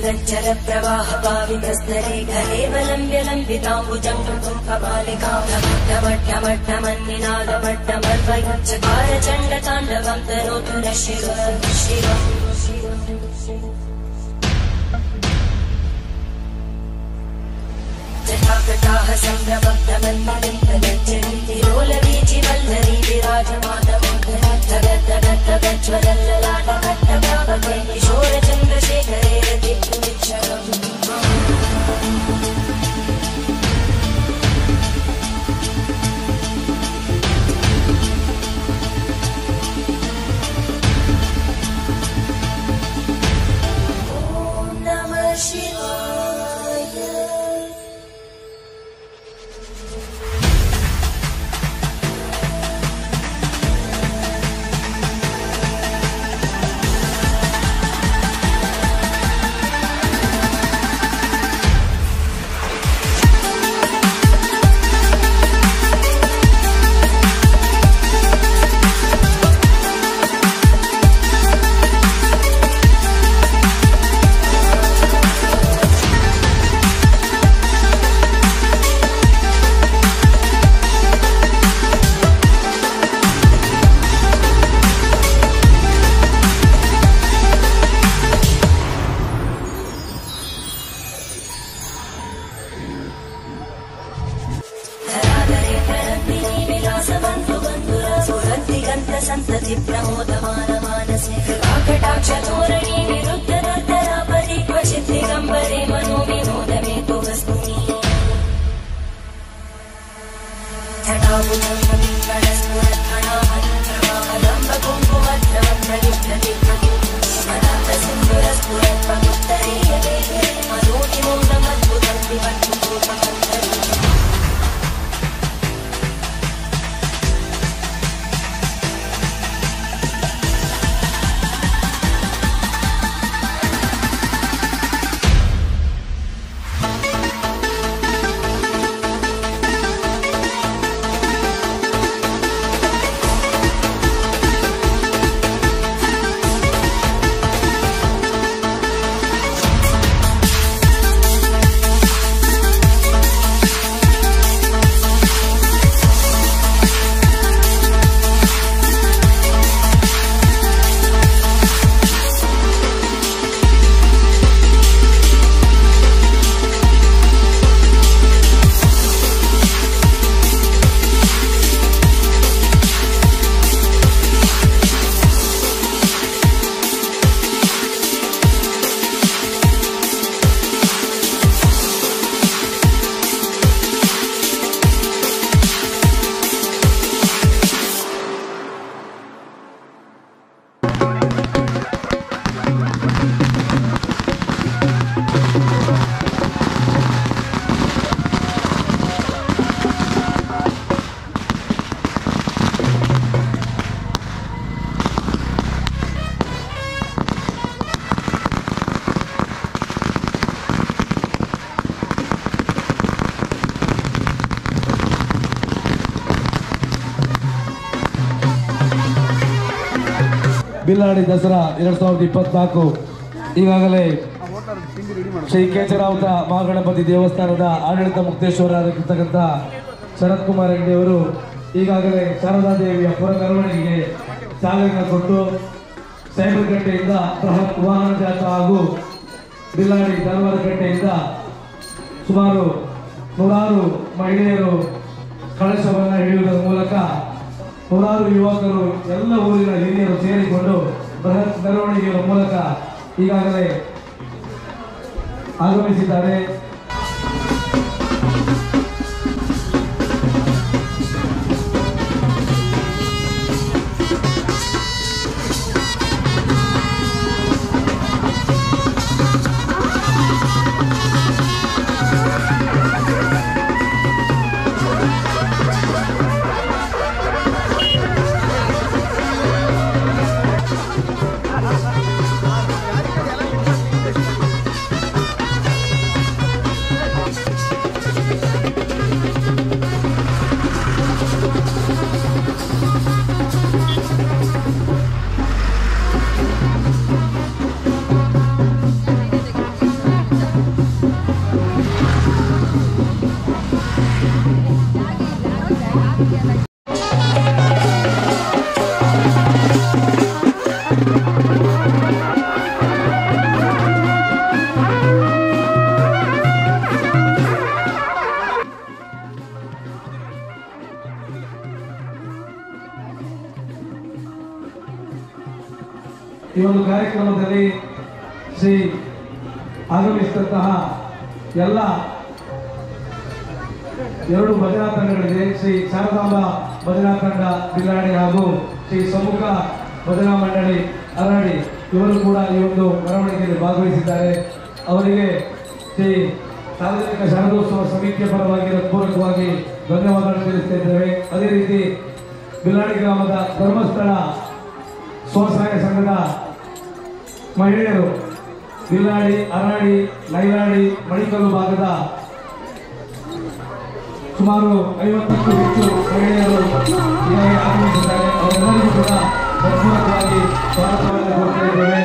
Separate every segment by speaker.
Speaker 1: गच्चर प्रवाह पावितस्तरे घलेवलम्ब्य लम्बिताम्बुजम् कृतुम् कपालिकामट्टमट्टमन्निनादमट्टमर्वयुच्चकार चण्ड ताण्डवम् तनोतु न शिव शिव जटाकटाः सम्भ्रमब्धमन्मलिम् प्रगच्छन्ति तिरोलवीचि वल्लरी विराजमानमोहरद्धगद्धगद्धगज्ज्वलल्ललाटकट्टप्रापके किशोरचन्द्रशेखरे रतिक्षरम् ॐ नमः शिवाय धराधरे प्रलम्बिनी विलासबन्धु बन्धुरा सुहृद्दिगन्त सन्तति प्रमोदमान मानसे कृपाकटाक्ष धोरणी विरुद्ध दर्दरा परि क्वचित् दिगम्बरे मनो विनोद मे तु वस्तुनि जटाबुधं पिङ्गळस्फुरत्फणामलम्ब कुङ्कुमद्रवं प्रयुज्यते अनन्त सिन्दुरस्फुरत्वमुत्तरीयते मनोनिमोदमद्भुतं विवत्तु
Speaker 2: ಬಿಲ್ಲಾಡಿ ದಸರಾ ಎರಡ್ ಸಾವಿರದ ಇಪ್ಪತ್ನಾಲ್ಕು ಈಗಾಗಲೇ ಶ್ರೀ ಕೇಚರಾವತ ಮಹಾಗಣಪತಿ ದೇವಸ್ಥಾನದ ಆಡಳಿತ ಮುಕ್ತೇಶ್ವರರಾಗಿರ್ತಕ್ಕಂಥ ಶರತ್ ಕುಮಾರ್ ಹೆಗ್ಡೆ ಅವರು ಈಗಾಗಲೇ ಶಾರದಾ ದೇವಿಯ ಪುರ ಮೆರವಣಿಗೆಗೆ ಚಾಲನೆ ಕೊಟ್ಟು ಸೈಬರ್ಗಟ್ಟೆಯಿಂದ ಬೃಹತ್ ವಾಹನ ಜಾಥಾ ಹಾಗೂ ಬಿಲ್ಲಾಡಿ ಗಟ್ಟೆಯಿಂದ ಸುಮಾರು ನೂರಾರು ಮಹಿಳೆಯರು ಕಳಶವನ್ನು ಹಿಡಿಯುವುದರ ಮೂಲಕ ನೂರಾರು ಯುವಕರು ಎಲ್ಲ ಊರಿನ ಹಿರಿಯರು ಸೇರಿಕೊಂಡು ಬೃಹತ್ ಮೆರವಣಿಗೆಯ ಮೂಲಕ ಈಗಾಗಲೇ ಆಗಮಿಸಿದ್ದಾರೆ
Speaker 3: ¡Vamos!
Speaker 2: ಈ ಒಂದು ಕಾರ್ಯಕ್ರಮದಲ್ಲಿ ಶ್ರೀ ಆಗಮಿಸಿದಂತಹ ಎಲ್ಲ ಎರಡು ಭಜನಾ ತಂಡಗಳಿದೆ ಶ್ರೀ ಶಾರದಾಂಬ ಭಜನಾ ತಂಡ ಬಿಲ್ಲಾಡಿ ಹಾಗೂ ಶ್ರೀ ಸಮ್ಮುಖ ಭಜನಾ ಮಂಡಳಿ ಅರಾಡಿ ಇವರು ಕೂಡ ಈ ಒಂದು ಮೆರವಣಿಗೆಯಲ್ಲಿ ಭಾಗವಹಿಸಿದ್ದಾರೆ ಅವರಿಗೆ ಶ್ರೀ ಸಾರ್ವಜನಿಕ ಶಾರದೋತ್ಸವ ಸಮಿತಿಯ ಪರವಾಗಿ ಪೂರಕವಾಗಿ ಧನ್ಯವಾದಗಳು ತಿಳಿಸ್ತಾ ಇದ್ದೇವೆ ಅದೇ ರೀತಿ ಬಿಲ್ಲಾಡಿ ಗ್ರಾಮದ ಧರ್ಮಸ್ಥಳ ಸ್ವಸಹಾಯ ಸಂಘದ ಮಹಿಳೆಯರು ಬಿಲ್ಲಾಡಿ ಅರಾಡಿ ನೈಲಾಡಿ ಮಣಿಕಲ್ಲು ಭಾಗದ ಸುಮಾರು ಐವತ್ತಕ್ಕೂ ಹೆಚ್ಚು ಮಹಿಳೆಯರು ಈಗಾಗಲೇ ಆಗಮಿಸಿದ್ದಾರೆ ಅವರೆಲ್ಲರಿಗೂ ಕೂಡ ಭರಪೂರಕವಾಗಿ ಸ್ವಾಗತವನ್ನು ಕೊಡ್ತಾ ಇದ್ದೇವೆ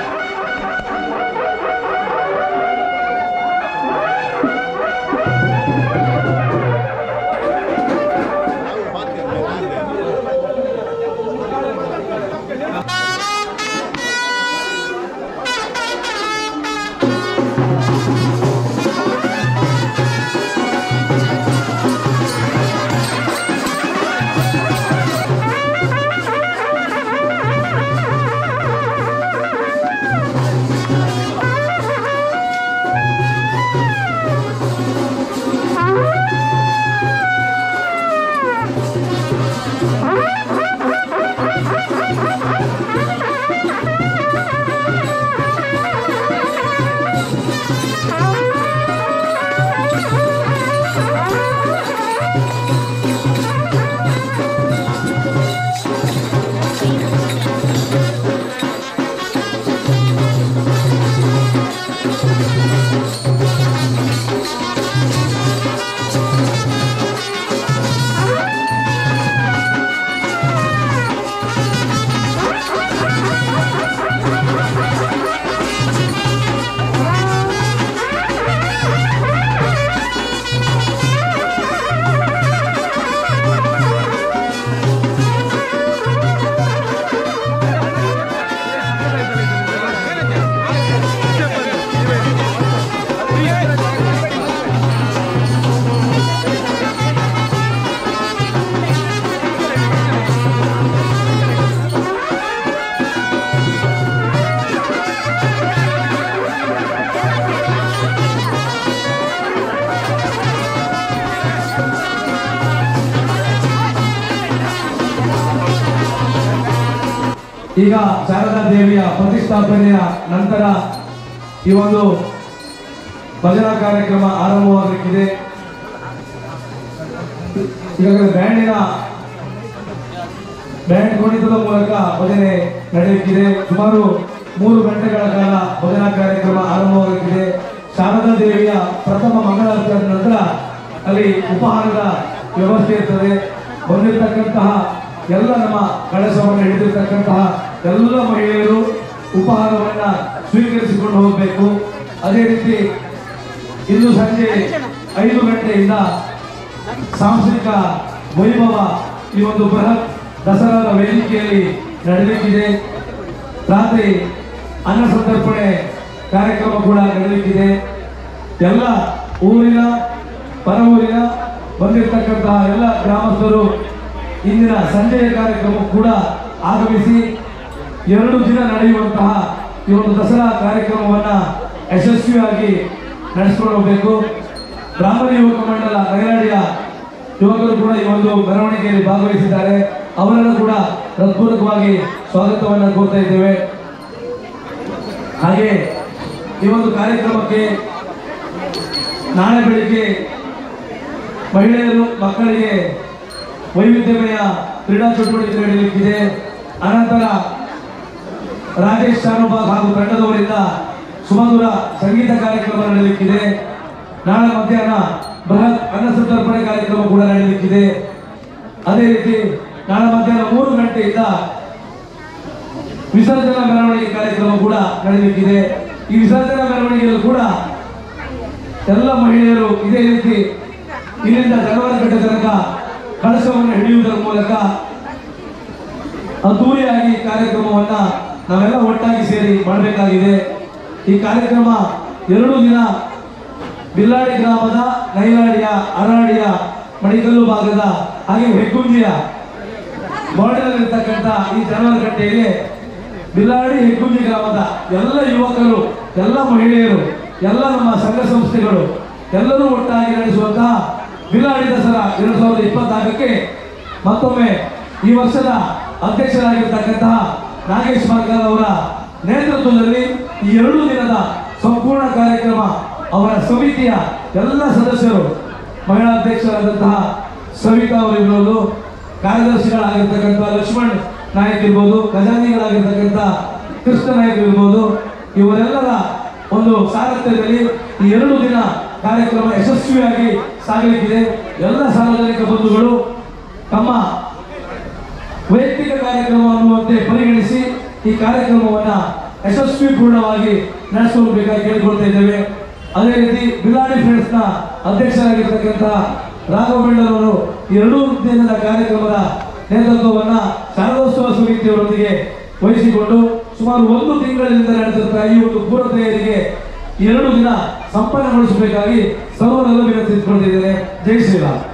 Speaker 2: ಈಗ ಶಾರದಾ ದೇವಿಯ ಪ್ರತಿಷ್ಠಾಪನೆಯ ನಂತರ ಈ ಒಂದು ಭಜನಾ ಕಾರ್ಯಕ್ರಮ ಆರಂಭವಾಗಲಿಕ್ಕಿದೆ ಈಗಾಗಲೇ ಬ್ಯಾಂಡಿನ ಬ್ಯಾಂಡ್ ಕುಣಿತದ ಮೂಲಕ ಭಜನೆ ನಡೆಯುತ್ತಿದೆ ಸುಮಾರು ಮೂರು ಗಂಟೆಗಳ ಕಾಲ ಭಜನಾ ಕಾರ್ಯಕ್ರಮ ಆರಂಭವಾಗುತ್ತಿದೆ ಶಾರದಾ ದೇವಿಯ ಪ್ರಥಮ ಮಂಗಳಾರತಿಯ ನಂತರ ಅಲ್ಲಿ ಉಪಹಾರದ ವ್ಯವಸ್ಥೆ ಇರ್ತದೆ ಬಂದಿರತಕ್ಕಂತಹ ಎಲ್ಲ ನಮ್ಮ ಕಳಶವನ್ನು ಹಿಡಿದಿರ್ತಕ್ಕಂತಹ ಎಲ್ಲ ಮಹಿಳೆಯರು ಉಪಹಾರವನ್ನ ಸ್ವೀಕರಿಸಿಕೊಂಡು ಹೋಗಬೇಕು ಅದೇ ರೀತಿ ಇಂದು ಸಂಜೆ ಐದು ಗಂಟೆಯಿಂದ ಸಾಂಸ್ಕೃತಿಕ ವೈಭವ ಈ ಒಂದು ಬೃಹತ್ ದಸರಾದ ವೇದಿಕೆಯಲ್ಲಿ ನಡೆಯಲಿಕ್ಕಿದೆ ರಾತ್ರಿ ಅನ್ನ ಸಂತರ್ಪಣೆ ಕಾರ್ಯಕ್ರಮ ಕೂಡ ನಡೆಯಲಿಕ್ಕಿದೆ ಎಲ್ಲ ಊರಿನ ಪರ ಊರಿನ ಬಂದಿರತಕ್ಕಂತಹ ಎಲ್ಲ ಗ್ರಾಮಸ್ಥರು ಇಂದಿನ ಸಂಜೆಯ ಕಾರ್ಯಕ್ರಮ ಕೂಡ ಆಗಮಿಸಿ ಎರಡು ದಿನ ನಡೆಯುವಂತಹ ಈ ಒಂದು ದಸರಾ ಕಾರ್ಯಕ್ರಮವನ್ನ ಯಶಸ್ವಿಯಾಗಿ ನಡೆಸಿಕೊಂಡು ಹೋಗಬೇಕು ಬ್ರಾಹ್ಮಣ ಯುವಕ ಮಂಡಲ ನಗರಾಡಿಯ ಯುವಕರು ಕೂಡ ಈ ಒಂದು ಮೆರವಣಿಗೆಯಲ್ಲಿ ಭಾಗವಹಿಸಿದ್ದಾರೆ ಅವರನ್ನು ಕೂಡ ಹೃತ್ಪೂರ್ವಕವಾಗಿ ಸ್ವಾಗತವನ್ನು ಕೋರ್ತಾ ಇದ್ದೇವೆ ಹಾಗೆ ಈ ಒಂದು ಕಾರ್ಯಕ್ರಮಕ್ಕೆ ನಾಳೆ ಬೆಳಿಗ್ಗೆ ಮಹಿಳೆಯರು ಮಕ್ಕಳಿಗೆ ವೈವಿಧ್ಯಮಯ ಕ್ರೀಡಾ ಚಟುವಟಿಕೆ ನಡೆಯಲಿಕ್ಕಿದೆ ಅನಂತರ ರಾಜೇಶ್ ಶಾನುಭಾಗ್ ಹಾಗೂ ತಂಡದವರಿಂದ ಸುಮಧುರ ಸಂಗೀತ ಕಾರ್ಯಕ್ರಮ ನಡೆಯಲಿಕ್ಕಿದೆ ನಾಳೆ ಮಧ್ಯಾಹ್ನ ಬೃಹತ್ ಅನ್ನ ಸಂತರ್ಪಣೆ ಕಾರ್ಯಕ್ರಮ ಕೂಡ ನಡೆಯಲಿಕ್ಕಿದೆ ಅದೇ ರೀತಿ ನಾಳೆ ಮಧ್ಯಾಹ್ನ ಮೂರು ಗಂಟೆಯಿಂದ ವಿಸರ್ಜನಾ ಮೆರವಣಿಗೆ ಕಾರ್ಯಕ್ರಮ ಕೂಡ ನಡೆಯಲಿಕ್ಕಿದೆ ಈ ವಿಸರ್ಜನಾ ಮೆರವಣಿಗೆಯಲ್ಲೂ ಕೂಡ ಎಲ್ಲ ಮಹಿಳೆಯರು ಇದೇ ರೀತಿ ಇಲ್ಲಿಂದ ಜನವರಕಟ್ಟೆ ತನಕ ಕಳಶವನ್ನು ಹಿಡಿಯುವುದರ ಮೂಲಕ ಅದ್ದೂರಿಯಾಗಿ ಕಾರ್ಯಕ್ರಮವನ್ನ ನಾವೆಲ್ಲ ಒಟ್ಟಾಗಿ ಸೇರಿ ಮಾಡಬೇಕಾಗಿದೆ ಈ ಕಾರ್ಯಕ್ರಮ ಎರಡು ದಿನ ಬಿಲ್ಲಾಡಿ ಗ್ರಾಮದ ನೈಲಾಡಿಯ ಅರಾಡಿಯ ಮಣಿಕಲ್ಲು ಭಾಗದ ಹಾಗೆ ಹೆಗ್ಗುಂಜಿಯ ಬಾರ್ಡರ್ನಲ್ಲಿರ್ತಕ್ಕಂಥ ಈ ಜನವರಕಟ್ಟೆಯಲ್ಲಿ ಬಿಲ್ಲಾಡಿ ಹೆಗ್ಗುಂಜಿ ಗ್ರಾಮದ ಎಲ್ಲ ಯುವಕರು ಎಲ್ಲ ಮಹಿಳೆಯರು ಎಲ್ಲ ನಮ್ಮ ಸಂಘ ಸಂಸ್ಥೆಗಳು ಎಲ್ಲರೂ ಒಟ್ಟಾಗಿ ನಡೆಸುವಂತಹ ಬಿಲ್ಲಾಡಿ ದಸರಾ ಎರಡು ಸಾವಿರದ ಇಪ್ಪತ್ನಾಲ್ಕಕ್ಕೆ ಮತ್ತೊಮ್ಮೆ ಈ ವರ್ಷದ ಅಧ್ಯಕ್ಷರಾಗಿರ್ತಕ್ಕಂತಹ ನಾಗೇಶ್ ಮಾರ್ಕರ್ ಅವರ ನೇತೃತ್ವದಲ್ಲಿ ಈ ಎರಡು ದಿನದ ಸಂಪೂರ್ಣ ಕಾರ್ಯಕ್ರಮ ಅವರ ಸಮಿತಿಯ ಎಲ್ಲ ಸದಸ್ಯರು ಮಹಿಳಾ ಅಧ್ಯಕ್ಷರಾದಂತಹ ಸವಿತಾ ಅವರಿರ್ಬೋದು ಕಾರ್ಯದರ್ಶಿಗಳಾಗಿರ್ತಕ್ಕಂಥ ಲಕ್ಷ್ಮಣ್ ನಾಯಕ್ ಇರ್ಬೋದು ಖಜಾನಿಗಳಾಗಿರ್ತಕ್ಕಂಥ ಕೃಷ್ಣ ನಾಯಕ್ ಇರ್ಬೋದು ಇವರೆಲ್ಲರ ಒಂದು ಸಾರಥ್ಯದಲ್ಲಿ ಈ ಎರಡು ದಿನ ಕಾರ್ಯಕ್ರಮ ಯಶಸ್ವಿಯಾಗಿ ಸಾಗಲಿಕ್ಕಿದೆ ಎಲ್ಲ ಸಾರ್ವಜನಿಕ ಬಂಧುಗಳು ತಮ್ಮ ವೈಯಕ್ತಿಕ ಕಾರ್ಯಕ್ರಮ ಅನ್ನುವಂತೆ ಪರಿಗಣಿಸಿ ಈ ಕಾರ್ಯಕ್ರಮವನ್ನ ಯಶಸ್ವಿ ಪೂರ್ಣವಾಗಿ ನಡೆಸಿಕೊಳ್ಬೇಕಾಗಿ ಕೇಳಿಕೊಳ್ತಾ ಇದ್ದೇವೆ ಅದೇ ರೀತಿ ಬಿಲಾಡಿ ಫ್ರೆಂಡ್ಸ್ ನ ಅಧ್ಯಕ್ಷರಾಗಿರ್ತಕ್ಕಂಥ ರಾಘವೇಂದ್ರವರು ಎರಡೂ ದಿನದ ಕಾರ್ಯಕ್ರಮದ ನೇತೃತ್ವವನ್ನ ಶಾರದೋತ್ಸವ ಸಮಿತಿಯವರೊಂದಿಗೆ ವಹಿಸಿಕೊಂಡು ಸುಮಾರು ಒಂದು ತಿಂಗಳಿಂದ ನಡೆದಿರುವ ಈ ಒಂದು ಪೂರ್ವ ತಯಾರಿಗೆ ಎರಡು ದಿನ ಸಂಪನ್ನಗೊಳಿಸಬೇಕಾಗಿ ಸರ್ವರೆಲ್ಲ ವಿನಂತಿಸಿಕೊಂಡಿದ್ದೇನೆ ಜೈ ಶ್ರೀರಾಮ್